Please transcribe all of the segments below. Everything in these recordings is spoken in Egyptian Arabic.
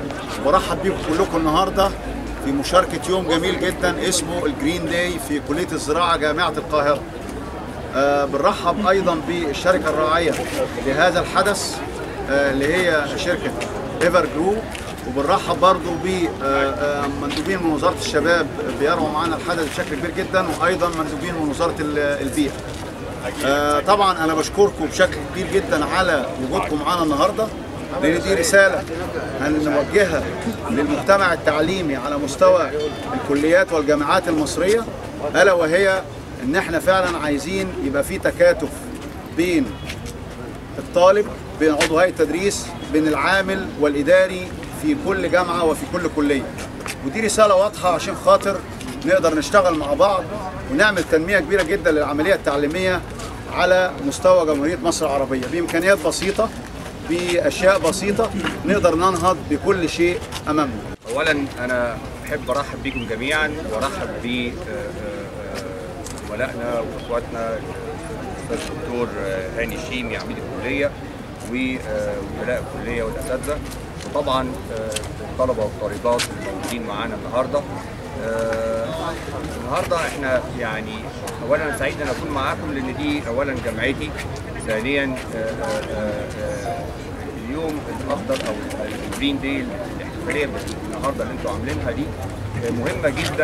برحب بيكم كلكم النهارده في مشاركة يوم جميل جدا اسمه الجرين داي في كلية الزراعة جامعة القاهرة. آه بنرحب أيضا بالشركة الراعية لهذا الحدث آه اللي هي شركة ايفر جرو وبنرحب برضو بمندوبين من وزارة الشباب بيرعوا معانا الحدث بشكل كبير جدا وأيضا مندوبين من وزارة ال- البيئة. آه طبعا انا بشكركم بشكل كبير جدا على وجودكم معانا النهارده لان دي رساله هنوجهها للمجتمع التعليمي على مستوى الكليات والجامعات المصريه الا وهي ان احنا فعلا عايزين يبقى في تكاتف بين الطالب بين عضو هيئه التدريس بين العامل والاداري في كل جامعه وفي كل كليه ودي رساله واضحه عشان خاطر نقدر نشتغل مع بعض ونعمل تنميه كبيره جدا للعمليه التعليميه على مستوى جمهوريه مصر العربيه بامكانيات بسيطه باشياء بسيطه نقدر ننهض بكل شيء امامنا اولا انا احب ارحب بكم جميعا وارحب ب زملائنا واخواتنا الاستاذ الدكتور آه، هاني الشيمي عميد الكليه ووكلاء الكليه والاساتذه وطبعا آه، الطلبه والطالبات الموجودين معانا النهارده آه، النهارده احنا يعني اولا أنا سعيد ان اكون معاكم لان دي اولا جامعتي ثانيا آه، آه، آه، اليوم الاخضر او الجرين دي الاحتفاليه النهارده اللي انتم عاملينها دي آه، مهمه جدا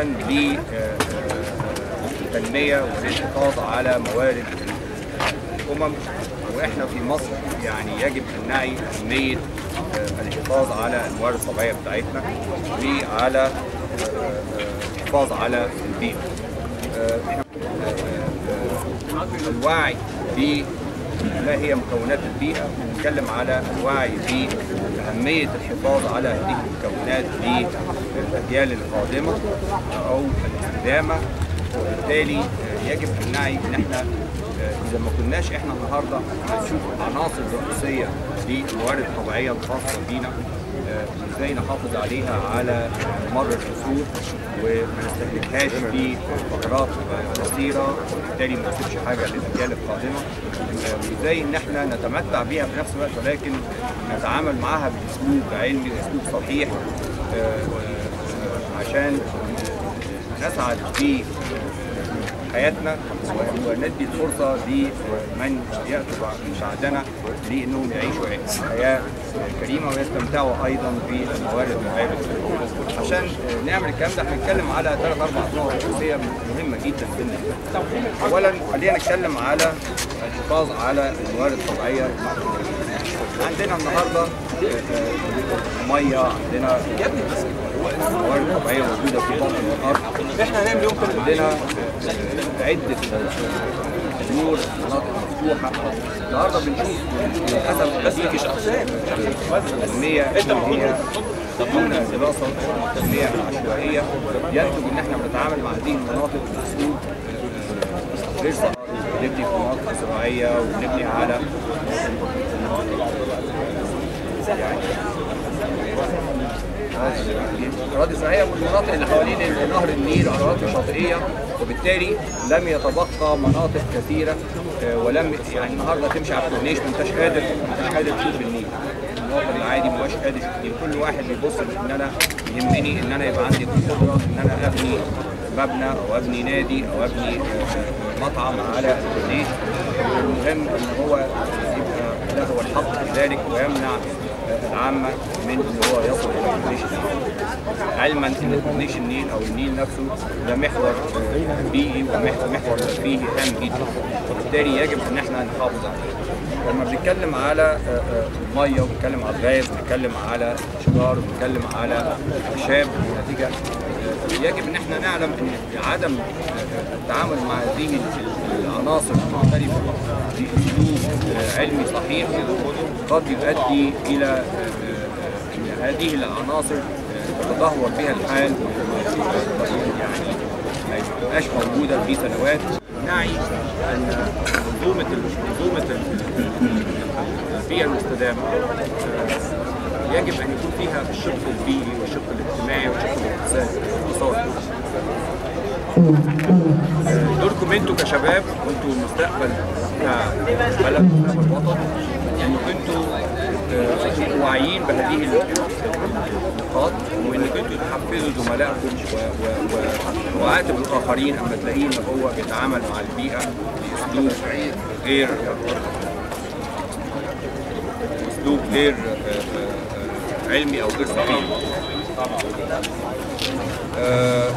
للتنميه والحفاظ على موارد الامم واحنا في مصر يعني يجب ان نعي اهميه آه، الحفاظ على الموارد الطبيعيه بتاعتنا وعلى آه، آه، الحفاظ على البيئه. آه، إحنا- آه، آه، الوعي ب ما هي مكونات البيئة ونتكلم على الوعي بأهمية الحفاظ على هذه المكونات للأجيال القادمة أو الاستدامة وبالتالي آه، يجب أن نعي أن احنا آه، إذا ما كناش احنا النهاردة نشوف عناصر رئيسية للموارد الطبيعية الخاصة بينا آه، ازاي نحافظ عليها على مر العصور وما نستهلكهاش في فترات قصيره وبالتالي ما نسيبش حاجه للاجيال القادمه آه، وازاي ان احنا نتمتع بيها في نفس الوقت ولكن نتعامل معها باسلوب علمي واسلوب صحيح آه، آه، عشان نسعد في حياتنا وندي الفرصه لمن ياتوا من بعدنا لانهم يعيشوا حياه كريمه ويستمتعوا ايضا بالموارد الطبيعيه عشان نعمل الكلام ده هنتكلم على ثلاث اربع نقط رئيسيه مهمه جدا بالنسبه لنا. اولا خلينا نتكلم على الحفاظ على الموارد الطبيعيه عندنا النهارده ميه عندنا موارد طبيعيه موجوده في باطن الارض احنا هنعمل يوم عندنا عده بيور مناطق مفتوحه النهارده بنشوف للاسف بس مفيش التنميه اللي هي دون دراسه تنميه عشوائيه ينتج ان احنا بنتعامل مع هذه المناطق باسلوب غير صحيح بنبني في مناطق زراعيه وبنبني على يعني اراضي زراعيه والمناطق اللي حوالين نهر النيل اراضي شاطئيه وبالتالي لم يتبقى مناطق كثيره آه، ولم يعني النهارده تمشي على الكورنيش ما انتش قادر ما انتش قادر تشوف النيل المواطن العادي ما هوش قادر يشوف النيل كل واحد بيبص ان انا يهمني ان انا يبقى عندي قدره ان انا ابني مبنى او ابني نادي او ابني آه، مطعم على الكورنيش المهم ان هو يبقى له الحق في ذلك ويمنع العامة من ان هو يصل الى كورنيش النيل. علما ان كورنيش النيل او النيل نفسه ده محور بيئي ومحور ترفيهي هام جدا وبالتالي يجب ان احنا نحافظ عليه. لما بنتكلم على الميه وبنتكلم على الغاز بنتكلم على الاشجار بنتكلم على الشاب نتيجه يجب ان احنا نعلم ان عدم التعامل مع هذه العناصر المختلفه باسلوب علمي صحيح قد يؤدي الى ان هذه العناصر تتدهور بها الحال يعني ما يبقاش موجوده في سنوات نعي ان منظومه منظومه البيئه المستدامه يجب ان يكون فيها الشق البيئي والشق الاجتماعي والشق الاقتصادي الاقتصادي. دوركم انتوا كشباب وانتوا المستقبل بتاع البلد مستقبل الوطن انكم انتوا آه، تبقوا واعيين بهذه النقاط وانكم انتوا تحفزوا زملائكم و- و- و- وعاتبوا الاخرين اما تلاقيه ان هو بيتعامل مع البيئه باسلوب غير اسلوب غير آه، آه، آه، علمي او غير صحيح. آه،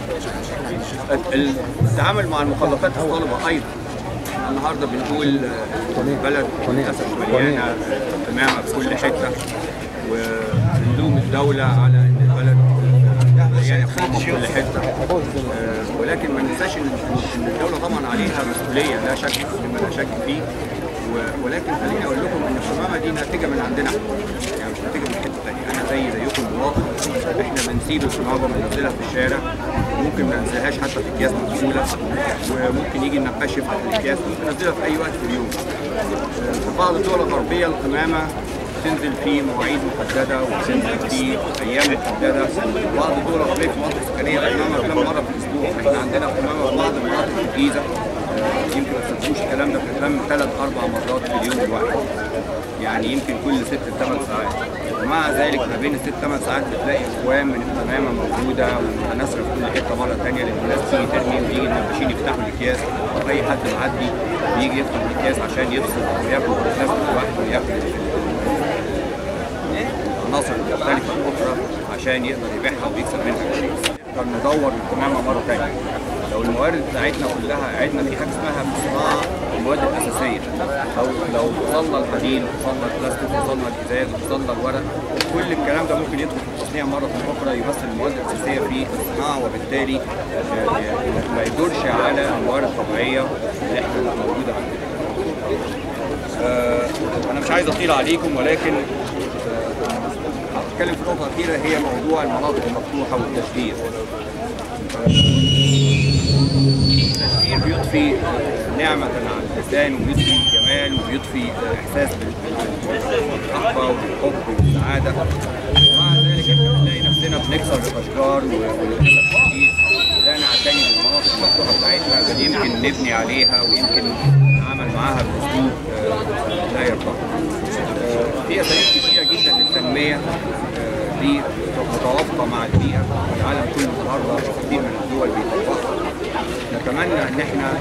التعامل مع المخلفات الصلبه ايضا احنا النهارده بنقول آه، البلد للاسف مليانه آه، قمامه في كل حته ونلوم الدوله على ان البلد آه، مليانه قمامه في كل حته آه، ولكن ما ننساش ان إن الدوله طبعا عليها مسؤوليه لا شك مما لا شك فيه و- ولكن خليني اقول لكم ان القمامه دي ناتجه من عندنا إحنا. يعني مش ناتجه من حته ثانيه انا زي زيكم مواطن احنا بنسيب القمامه بننزلها في الشارع ممكن ما ننزلهاش حتى في اكياس مقفوله وممكن يجي النقاش يفتح الاكياس ممكن ننزلها في اي وقت في اليوم في بعض الدول الغربيه القمامه تنزل في مواعيد محدده وتنزل في ايام محدده بعض الدول الغربيه في مناطق سكنيه القمامه كم مره في الاسبوع احنا عندنا قمامه في بعض المناطق في الجيزه يمكن ما تصدقوش الكلام ده بتتلم ثلاث اربع مرات في اليوم الواحد يعني يمكن كل ست ثمان ساعات ومع ذلك ما بين الست ثمان ساعات بتلاقي اكوام من القمامه موجوده ومتناثره في كل حته مره ثانيه لان الناس تيجي ترمي ويجي النباشين يفتحوا الاكياس او اي حد معدي بيجي يفتح الاكياس عشان يفصل وياكل بلاستيك لوحده وياكل العناصر المختلفه الاخرى عشان يقدر يبيعها ويكسب منها شيء. نقدر ندور القمامه مره ثانيه. لو الموارد بتاعتنا كلها عدنا في حاجه اسمها في الصناعه المواد الاساسيه او لو وصلنا الحديد وصلنا البلاستيك وصلنا الازاز وصلنا الورق كل الكلام ده ممكن يدخل في التصنيع مره اخرى يمثل المواد الاساسيه في الصناعه وبالتالي آه، ما يدورش على الموارد الطبيعيه اللي احنا موجوده عندنا. آه، انا مش عايز اطيل عليكم ولكن هتكلم في نقطة أخيرة هي موضوع المناطق المفتوحة والتشجير. التشجير بيضفي نعمة على الإنسان وبيضفي جمال وبيضفي إحساس بالرحبة والحب والسعادة. ومع ذلك إحنا بنلاقي نفسنا بنكسر الأشجار وللأسف الشديد لا نعتني بالمناطق المفتوحة بتاعتنا بل يمكن نبني عليها ويمكن نتعامل معاها بأسلوب آه، لا يرضى. آه، في اساليب كتيره جدا للتنميه آه، دي متوافقه مع البيئه العالم كله النهارده كثير من الدول بيطبقها نتمنى ان احنا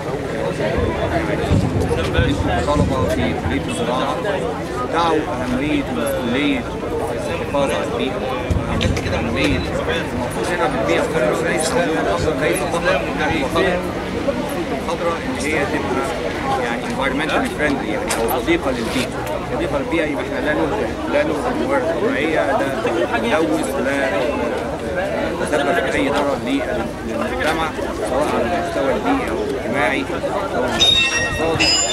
يعني الطلبه في كليه الزراعه تعوا اهميه ومسؤوليه الحفاظ على البيئه اهميه المقصود هنا بالبيئه الخضراء ليس ليس فقط انها خضراء الخضراء اللي هي تبقى يعني environmentally friendly يعني او صديقه للبيئه صديقه للبيئه يبقى احنا لا نهدر لا نهدر موارد طبيعيه لا نلوث لا تسبب في اي ضرر للمجتمع سواء على المستوى البيئي او الاجتماعي او الاقتصادي